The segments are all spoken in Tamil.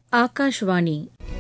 ஆகாஷ்வாணி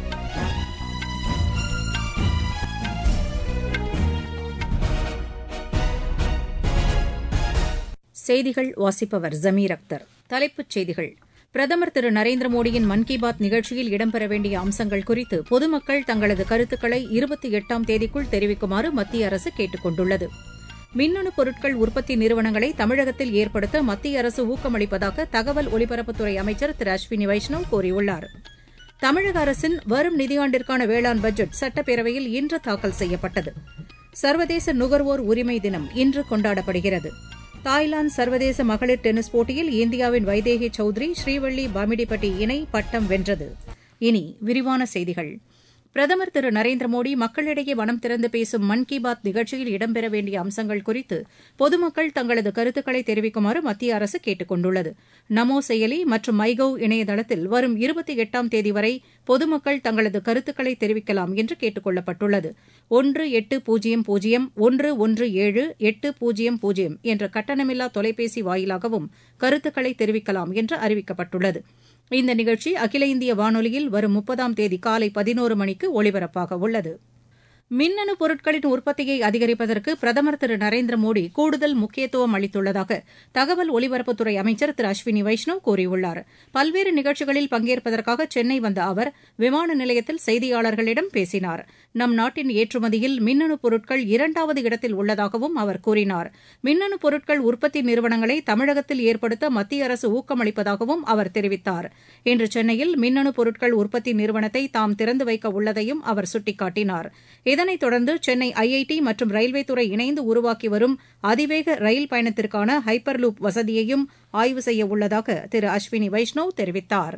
செய்திகள் வாசிப்பவர் ஜமீர் அக்தர் தலைப்புச் செய்திகள் பிரதமர் திரு நரேந்திர மோடியின் மன் கி பாத் நிகழ்ச்சியில் இடம்பெற வேண்டிய அம்சங்கள் குறித்து பொதுமக்கள் தங்களது கருத்துக்களை இருபத்தி எட்டாம் தேதிக்குள் தெரிவிக்குமாறு மத்திய அரசு கேட்டுக் கொண்டுள்ளது மின்னணு பொருட்கள் உற்பத்தி நிறுவனங்களை தமிழகத்தில் ஏற்படுத்த மத்திய அரசு ஊக்கமளிப்பதாக தகவல் ஒலிபரப்புத்துறை அமைச்சர் திரு அஸ்வினி வைஷ்ணவ் கூறியுள்ளார் தமிழக அரசின் வரும் நிதியாண்டிற்கான வேளாண் பட்ஜெட் சட்டப்பேரவையில் இன்று தாக்கல் செய்யப்பட்டது சர்வதேச நுகர்வோர் உரிமை தினம் இன்று கொண்டாடப்படுகிறது தாய்லாந்து சர்வதேச மகளிர் டென்னிஸ் போட்டியில் இந்தியாவின் வைதேகி சௌத்ரி ஸ்ரீவள்ளி பாமிடிப்பட்டி இணை பட்டம் வென்றது இனி விரிவான செய்திகள் பிரதமர் திரு நரேந்திர மோடி மக்களிடையே மனம் திறந்து பேசும் மன் கி பாத் நிகழ்ச்சியில் இடம்பெற வேண்டிய அம்சங்கள் குறித்து பொதுமக்கள் தங்களது கருத்துக்களை தெரிவிக்குமாறு மத்திய அரசு கேட்டுக் கொண்டுள்ளது நமோ செயலி மற்றும் மைகவ் இணையதளத்தில் வரும் இருபத்தி எட்டாம் தேதி வரை பொதுமக்கள் தங்களது கருத்துக்களை தெரிவிக்கலாம் என்று கேட்டுக் கொள்ளப்பட்டுள்ளது ஒன்று எட்டு பூஜ்ஜியம் பூஜ்ஜியம் ஒன்று ஒன்று ஏழு எட்டு பூஜ்ஜியம் பூஜ்ஜியம் என்ற கட்டணமில்லா தொலைபேசி வாயிலாகவும் கருத்துக்களை தெரிவிக்கலாம் என்று அறிவிக்கப்பட்டுள்ளது இந்த நிகழ்ச்சி அகில இந்திய வானொலியில் வரும் முப்பதாம் தேதி காலை பதினோரு மணிக்கு ஒலிபரப்பாக உள்ளது மின்னணு பொருட்களின் உற்பத்தியை அதிகரிப்பதற்கு பிரதமர் திரு நரேந்திர மோடி கூடுதல் முக்கியத்துவம் அளித்துள்ளதாக தகவல் ஒலிபரப்புத்துறை அமைச்சர் திரு அஸ்வினி வைஷ்ணவ் கூறியுள்ளார் பல்வேறு நிகழ்ச்சிகளில் பங்கேற்பதற்காக சென்னை வந்த அவர் விமான நிலையத்தில் செய்தியாளர்களிடம் பேசினார் நம் நாட்டின் ஏற்றுமதியில் மின்னணு பொருட்கள் இரண்டாவது இடத்தில் உள்ளதாகவும் அவர் கூறினார் மின்னணு பொருட்கள் உற்பத்தி நிறுவனங்களை தமிழகத்தில் ஏற்படுத்த மத்திய அரசு ஊக்கமளிப்பதாகவும் அவர் தெரிவித்தார் இன்று சென்னையில் மின்னணு பொருட்கள் உற்பத்தி நிறுவனத்தை தாம் திறந்து வைக்க உள்ளதையும் அவர் சுட்டிக்காட்டினார் இதனைத் தொடர்ந்து சென்னை ஐஐடி மற்றும் ரயில்வே துறை இணைந்து உருவாக்கி வரும் அதிவேக ரயில் பயணத்திற்கான ஹைப்பர் லூப் வசதியையும் ஆய்வு செய்ய உள்ளதாக திரு அஸ்வினி வைஷ்ணவ் தெரிவித்தாா்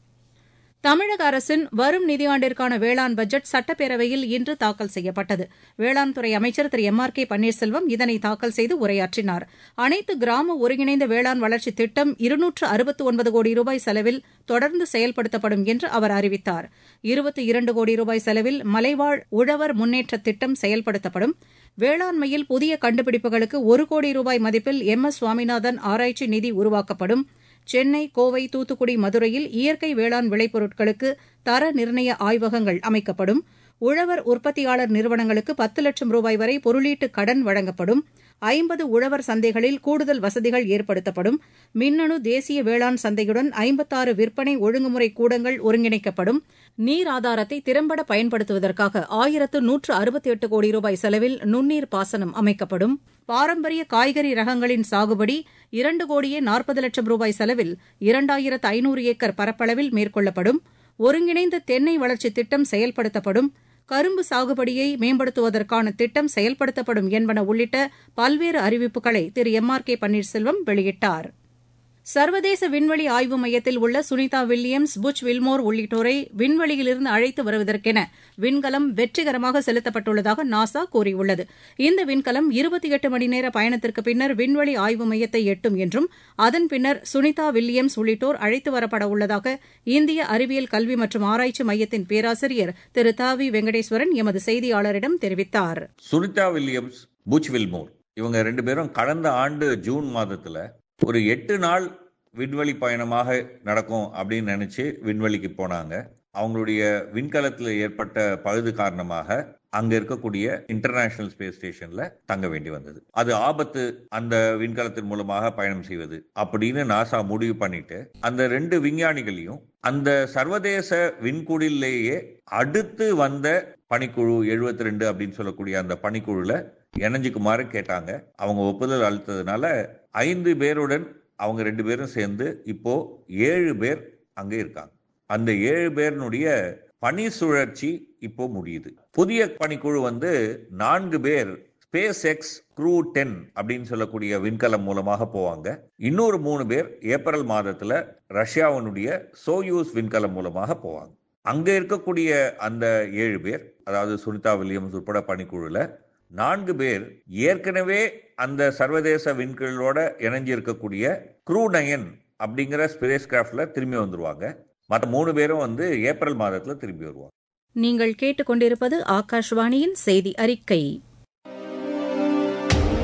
தமிழக அரசின் வரும் நிதியாண்டிற்கான வேளாண் பட்ஜெட் சட்டப்பேரவையில் இன்று தாக்கல் செய்யப்பட்டது வேளாண் துறை அமைச்சர் Thiru M R K Panneerselvam இதனை தாக்கல் செய்து உரையாற்றினார் அனைத்து கிராம ஒருங்கிணைந்த வேளாண் வளர்ச்சித் திட்டம் இருநூற்று அறுபத்து ஒன்பது கோடி ரூபாய் செலவில் தொடர்ந்து செயல்படுத்தப்படும் என்று அவர் அறிவித்தார் இருபத்தி இரண்டு கோடி ரூபாய் செலவில் மலைவாழ் உழவர் முன்னேற்றத் திட்டம் செயல்படுத்தப்படும் வேளாண்மையில் புதிய கண்டுபிடிப்புகளுக்கு ஒரு கோடி ரூபாய் மதிப்பில் எம் எஸ் சுவாமிநாதன் ஆராய்ச்சி நிதி உருவாக்கப்படும் சென்னை கோவை தூத்துக்குடி மதுரையில் இயற்கை வேளாண் விளைபொருட்களுக்கு தர நிர்ணய ஆய்வகங்கள் அமைக்கப்படும் உழவர் உற்பத்தியாளர் நிறுவனங்களுக்கு பத்து லட்சம் ரூபாய் வரை பொருளீட்டு கடன் வழங்கப்படும் ஐம்பது உழவர் சந்தைகளில் கூடுதல் வசதிகள் ஏற்படுத்தப்படும் மின்னணு தேசிய வேளாண் சந்தையுடன் ஐம்பத்தாறு விற்பனை ஒழுங்குமுறை கூடங்கள் ஒருங்கிணைக்கப்படும் நீர் ஆதாரத்தை திறம்பட பயன்படுத்துவதற்காக ஆயிரத்து நூற்று அறுபத்தி எட்டு கோடி ரூபாய் செலவில் நுண்ணீர் பாசனம் அமைக்கப்படும் பாரம்பரிய காய்கறி ரகங்களின் சாகுபடி இரண்டு கோடியே நாற்பது லட்சம் ரூபாய் செலவில் இரண்டாயிரத்து ஐநூறு ஏக்கர் பரப்பளவில் மேற்கொள்ளப்படும் ஒருங்கிணைந்த தென்னை வளர்ச்சி திட்டம் செயல்படுத்தப்படும் கரும்பு சாகுபடியை மேம்படுத்துவதற்கான திட்டம் செயல்படுத்தப்படும் என்பன உள்ளிட்ட பல்வேறு அறிவிப்புகளை Thiru M R K Panneerselvam வெளியிட்டார் சர்வதேச விண்வெளி ஆய்வு மையத்தில் உள்ள சுனிதா வில்லியம்ஸ் புச் வில்மோர் உள்ளிட்டோரை விண்வெளியிலிருந்து அழைத்து வருவதற்கென விண்கலம் வெற்றிகரமாக செலுத்தப்பட்டுள்ளதாக நாசா கூறியுள்ளது இந்த விண்கலம் இருபத்தி எட்டு மணி நேர பயணத்திற்கு பின்னர் விண்வெளி ஆய்வு மையத்தை எட்டும் என்றும் அதன் பின்னர் சுனிதா வில்லியம்ஸ் உள்ளிட்டோர் அழைத்து வரப்பட உள்ளதாக இந்திய அறிவியல் கல்வி மற்றும் ஆராய்ச்சி மையத்தின் பேராசிரியர் திரு த வி வெங்கடேஸ்வரன் எமது செய்தியாளரிடம் தெரிவித்தார் சுனிதா வில்லியம்ஸ் புச் வில்மோர் இவங்க ரெண்டு பேரும் கடந்த ஆண்டு ஜூன் மாதத்துல ஒரு எட்டு நாள் விண்வெளி பயணமாக நடக்கும் அப்படின்னு நினைச்சு விண்வெளிக்கு போனாங்க அவங்களுடைய விண்கலத்தில் ஏற்பட்ட பழுது காரணமாக அங்க இருக்கக்கூடிய இன்டர்நேஷனல் ஸ்பேஸ் ஸ்டேஷன்ல தங்க வேண்டி வந்தது அது ஆபத்து அந்த விண்கலத்தின் மூலமாக பயணம் செய்வது அப்படின்னு நாசா முடிவு பண்ணிட்டு அந்த ரெண்டு விஞ்ஞானிகளையும் அந்த சர்வதேச விண்குடிலேயே அடுத்து வந்த பணிக்குழு எழுபத்தி ரெண்டு அப்படின்னு சொல்லக்கூடிய அந்த பணிக்குழுல இணைஞ்சுக்குமாறு கேட்டாங்க அவங்க ஒப்புதல் அளித்ததுனால ஐந்து பேருடன் அவங்க ரெண்டு பேரும் சேர்ந்து இப்போ ஏழு பேர் அங்கே இருக்காங்க அந்த ஏழு பேருனுடைய பணி சுழற்சி இப்போ முடியுது புதிய பணிக்குழு வந்து நான்கு பேர் ஸ்பேஸ் எக்ஸ் க்ரூ டென் அப்படின்னு சொல்லக்கூடிய விண்கலம் மூலமாக போவாங்க இன்னொரு மூணு பேர் ஏப்ரல் மாதத்துல ரஷ்யாவினுடைய சோயூஸ் விண்கலம் மூலமாக போவாங்க அங்க இருக்கக்கூடிய அந்த ஏழு பேர் அதாவது சுனிதா வில்லியம்ஸ் உட்பட பணிக்குழுல நான்கு பேர் ஏற்கனவே அந்த சர்வதேச விண்கலோட இணைஞ்சு இருக்கக்கூடிய க்ரூ நயன் அப்படிங்கிற ஸ்பேஸ் கிராஃப்ட்ல திரும்பி வந்துருவாங்க மற்ற மூணு பேரும் வந்து ஏப்ரல் மாதத்துல திரும்பி வருவாங்க நீங்கள் கேட்டுக்கொண்டிருப்பது ஆகாஷ்வாணியின் செய்தி அறிக்கை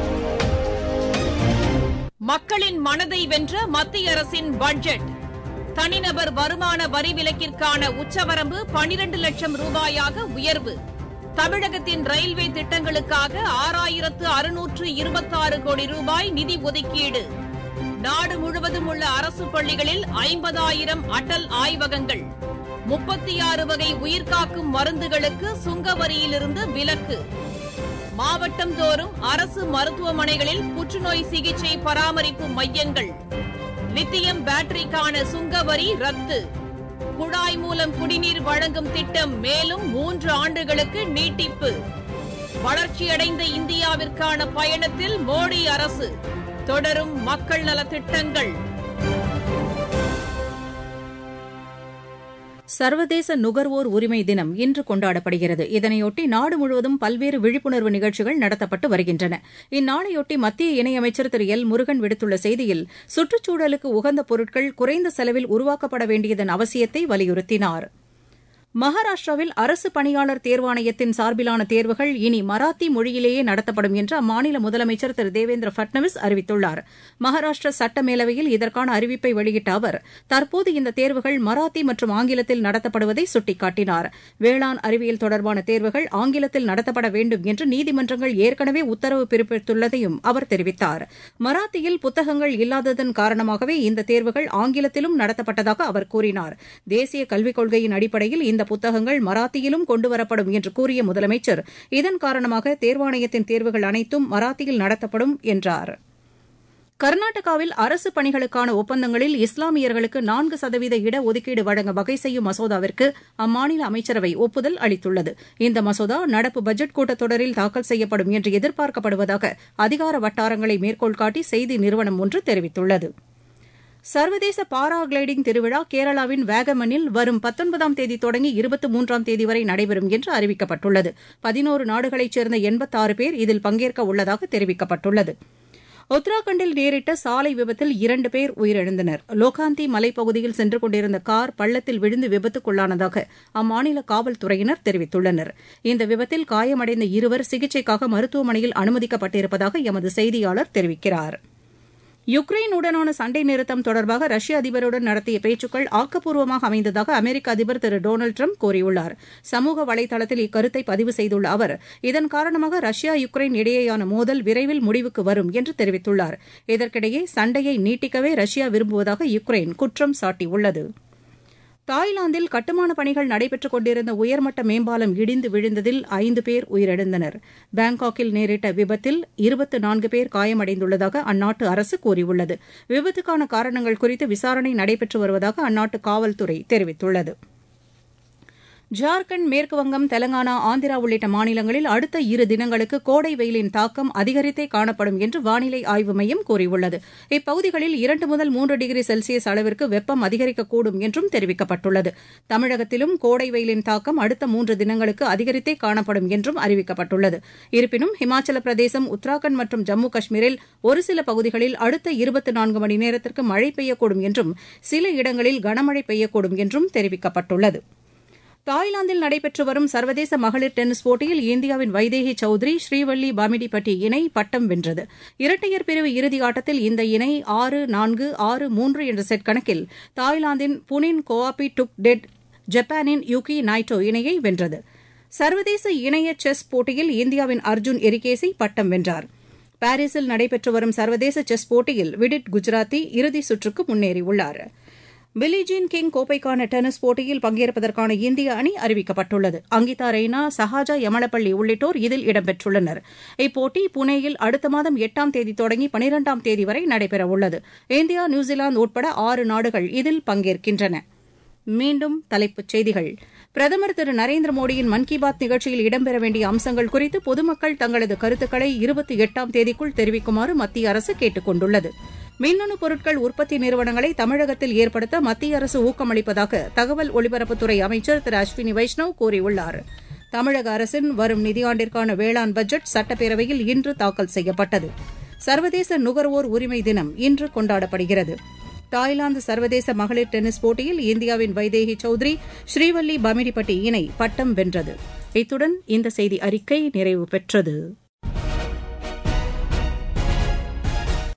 மக்களின் மனதை வென்ற மத்திய அரசின் பட்ஜெட் தனிநபர் வருமான வரி விலக்கிற்கான உச்சவரம்பு பனிரண்டு லட்சம் ரூபாயாக உயர்வு தமிழகத்தின் ரயில்வே திட்டங்களுக்காக ஆறாயிரத்து அறுநூற்று இருபத்தாறு கோடி ரூபாய் நிதி ஒதுக்கீடு நாடு முழுவதும் உள்ள அரசு பள்ளிகளில் ஐம்பதாயிரம் அடல் ஆய்வகங்கள் முப்பத்தி ஆறு வகை உயிர்காக்கும் மருந்துகளுக்கு சுங்க வரியிலிருந்து விலக்கு மாவட்டம் தோறும் அரசு மருத்துவமனைகளில் புற்றுநோய் சிகிச்சை பராமரிப்பு மையங்கள் லித்தியம் பேட்டரிக்கான சுங்க வரி ரத்து குழாய் மூலம் குடிநீர் வழங்கும் திட்டம் மேலும் மூன்று ஆண்டுகளுக்கு நீட்டிப்பு வளர்ச்சியடைந்த இந்தியாவிற்கான பயணத்தில் மோடி அரசு தொடரும் மக்கள் நலத் திட்டங்கள் சர்வதேச நுகர்வோர் உரிமை தினம் இன்று கொண்டாடப்படுகிறது இதனையொட்டி நாடு முழுவதும் பல்வேறு விழிப்புணர்வு நிகழ்ச்சிகள் நடத்தப்பட்டு வருகின்றன இந்நாளையொட்டி மத்திய இணையமைச்சர் திரு எல் முருகன் விடுத்துள்ள செய்தியில் சுற்றுச்சூழலுக்கு உகந்த பொருட்கள் குறைந்த செலவில் உருவாக்கப்பட வேண்டியதன் அவசியத்தை வலியுறுத்தினார் மகாராஷ்டிராவில் அரசு பணியாளர் தேர்வாணையத்தின் சார்பிலான தேர்வுகள் இனி மராத்தி மொழியிலேயே நடத்தப்படும் என்று அம்மாநில முதலமைச்சர் திரு தேவேந்திர பட்னவிஸ் அறிவித்துள்ளார் மகாராஷ்டிர சட்ட மேலவையில் இதற்கான அறிவிப்பை வெளியிட்ட அவர் தற்போது இந்த தேர்வுகள் மராத்தி மற்றும் ஆங்கிலத்தில் நடத்தப்படுவதை சுட்டிக்காட்டினார் வேளாண் அறிவியல் தொடர்பான தேர்வுகள் ஆங்கிலத்தில் நடத்தப்பட வேண்டும் என்று நீதிமன்றங்கள் ஏற்கனவே உத்தரவு பிறப்பித்துள்ளதையும் அவர் தெரிவித்தார் மராத்தியில் புத்தகங்கள் இல்லாததன் காரணமாகவே இந்த தேர்வுகள் ஆங்கிலத்திலும் நடத்தப்பட்டதாக அவர் கூறினார் தேசிய கல்விக் கொள்கையின் அடிப்படையில் இந்த புத்தகங்கள் மராத்தியிலும் கொண்டுவரப்படும் என்று கூறிய முதலமைச்சர் இதன் காரணமாக தேர்வாணையத்தின் தேர்வுகள் அனைத்தும் மராத்தியில் நடத்தப்படும் என்றார் கர்நாடகாவில் அரசு பணிகளுக்கான ஒப்பந்தங்களில் இஸ்லாமியர்களுக்கு நான்கு சதவீத இடஒதுக்கீடு வழங்க வகை செய்யும் மசோதாவிற்கு அம்மாநில அமைச்சரவை ஒப்புதல் அளித்துள்ளது இந்த மசோதா நடப்பு பட்ஜெட் கூட்டத்தொடரில் தாக்கல் செய்யப்படும் என்று எதிர்பார்க்கப்படுவதாக அதிகார வட்டாரங்களை மேற்கோள் காட்டி செய்தி நிறுவனம் ஒன்று தெரிவித்துள்ளது சர்வதேச பாரா கிளைடிங் திருவிழா கேரளாவின் வேகமனில் வரும் பத்தொன்பதாம் தேதி தொடங்கி இருபத்தி மூன்றாம் தேதி வரை நடைபெறும் என்று அறிவிக்கப்பட்டுள்ளது பதினோரு நாடுகளைச் சேர்ந்த எண்பத்தாறு பேர் இதில் பங்கேற்க உள்ளதாக தெரிவிக்கப்பட்டுள்ளது உத்தராகண்டில் நேரிட்ட சாலை விபத்தில் இரண்டு பேர் உயிரிழந்தனர் லோகாந்தி மலைப்பகுதியில் சென்று கொண்டிருந்த கார் பள்ளத்தில் விழுந்து விபத்துக்குள்ளானதாக அம்மாநில காவல்துறையினர் தெரிவித்துள்ளனர் இந்த விபத்தில் காயமடைந்த இருவர் சிகிச்சைக்காக மருத்துவமனையில் அனுமதிக்கப்பட்டிருப்பதாக எமது செய்தியாளர் தெரிவிக்கிறாா் யுக்ரைனுடனான சண்டை நிறுத்தம் தொடர்பாக ரஷ்ய அதிபருடன் நடத்திய பேச்சுக்கள் ஆக்கப்பூர்வமாக அமைந்ததாக அமெரிக்க அதிபர் திரு டொனால்டு ட்ரம்ப் கூறியுள்ளார் சமூக வலைதளத்தில் இக்கருத்தை பதிவு செய்துள்ள அவர் இதன் காரணமாக ரஷ்யா யுக்ரைன் இடையேயான மோதல் விரைவில் முடிவுக்கு வரும் என்று தெரிவித்துள்ளார் இதற்கிடையே சண்டையை நீட்டிக்கவே ரஷ்யா விரும்புவதாக யுக்ரைன் குற்றம் சாட்டியுள்ளது தாய்லாந்தில் கட்டுமான பணிகள் நடைபெற்றுக் கொண்டிருந்த உயர்மட்ட மேம்பாலம் இடிந்து விழுந்ததில் ஐந்து பேர் உயிரிழந்தனர் பாங்காக்கில் நேரிட்ட விபத்தில் இருபத்து நான்கு பேர் காயமடைந்துள்ளதாக அந்நாட்டு அரசு கூறியுள்ளது விபத்துக்கான காரணங்கள் குறித்து விசாரணை நடைபெற்று வருவதாக அந்நாட்டு காவல்துறை தெரிவித்துள்ளது ஜார்க்கண்ட் மேற்குவங்கம் தெலங்கானா ஆந்திரா உள்ளிட்ட மாநிலங்களில் அடுத்த இரு தினங்களுக்கு கோடை வெயிலின் தாக்கம் அதிகரித்தே காணப்படும் என்று வானிலை ஆய்வு மையம் கூறியுள்ளது இப்பகுதிகளில் இரண்டு முதல் மூன்று டிகிரி செல்சியஸ் அளவிற்கு வெப்பம் அதிகரிக்கக்கூடும் என்றும் தெரிவிக்கப்பட்டுள்ளது தமிழகத்திலும் கோடை வெயிலின் தாக்கம் அடுத்த மூன்று தினங்களுக்கு அதிகரித்தே காணப்படும் என்றும் அறிவிக்கப்பட்டுள்ளது இருப்பினும் ஹிமாச்சல பிரதேசம் உத்தராகண்ட் மற்றும் ஜம்மு காஷ்மீரில் ஒரு சில பகுதிகளில் அடுத்த இருபத்தி நான்கு மணி நேரத்திற்கு மழை பெய்யக்கூடும் என்றும் சில இடங்களில் கனமழை பெய்யக்கூடும் என்றும் தெரிவிக்கப்பட்டுள்ளது தாய்லாந்தில் நடைபெற்று வரும் சர்வதேச மகளிர் டென்னிஸ் போட்டியில் இந்தியாவின் வைதேகி சௌத்ரி ஸ்ரீவள்ளி பாமிடிபட்டி இணை பட்டம் வென்றது இரட்டையர் பிரிவு இறுதி ஆட்டத்தில் இந்த இணை ஆறு நான்கு ஆறு மூன்று என்ற செட் கணக்கில் தாய்லாந்தின் புனின் கோஆபி டுக் டெட் ஜப்பானின் யுகி நாய்டோ இணையை வென்றது சர்வதேச இணைய செஸ் போட்டியில் இந்தியாவின் அர்ஜுன் எரிகேசி பட்டம் வென்றார் பாரிஸில் நடைபெற்று வரும் சர்வதேச செஸ் போட்டியில் விடிட் குஜராத்தி இறுதிச் சுற்றுக்கு முன்னேறியுள்ளாா் பிலிஜீன் கிங் கோப்பைக்கான டென்னிஸ் போட்டியில் பங்கேற்பதற்கான இந்திய அணி அறிவிக்கப்பட்டுள்ளது அங்கிதா ரெய்னா சஹாஜா யமலப்பள்ளி உள்ளிட்டோர் இதில் இடம்பெற்றுள்ளனர் இப்போட்டி புனேயில் அடுத்த மாதம் எட்டாம் தேதி தொடங்கி பனிரெண்டாம் தேதி வரை நடைபெறவுள்ளது இந்தியா நியூசிலாந்து உட்பட ஆறு நாடுகள் இதில் பங்கேற்கின்றன மீண்டும் தலைப்புச் செய்திகள் பிரதமர் திரு நரேந்திர மோடியின் மன் கி பாத் நிகழ்ச்சியில் இடம்பெற வேண்டிய அம்சங்கள் குறித்து பொதுமக்கள் தங்களது கருத்துக்களை இருபத்தி எட்டாம் தேதிக்குள் தெரிவிக்குமாறு மத்திய அரசு கேட்டுக் கொண்டுள்ளது மின்னணு பொருட்கள் உற்பத்தி நிறுவனங்களை தமிழகத்தில் ஏற்படுத்த மத்திய அரசு ஊக்கமளிப்பதாக தகவல் ஒலிபரப்புத்துறை அமைச்சர் திரு அஸ்வினி வைஷ்ணவ் கூறியுள்ளார் தமிழக அரசின் வரும் நிதியாண்டிற்கான வேளாண் பட்ஜெட் சட்டப்பேரவையில் இன்று தாக்கல் செய்யப்பட்டது சர்வதேச நுகர்வோர் உரிமை தினம் இன்று கொண்டாடப்படுகிறது தாய்லாந்து சர்வதேச மகளிர் டென்னிஸ் போட்டியில் இந்தியாவின் வைதேகி சௌத்ரி ஸ்ரீவல்லி பமிடிப்பட்டி இணை பட்டம் வென்றது இத்துடன் இந்த செய்தி அறிக்கை நிறைவு பெற்றது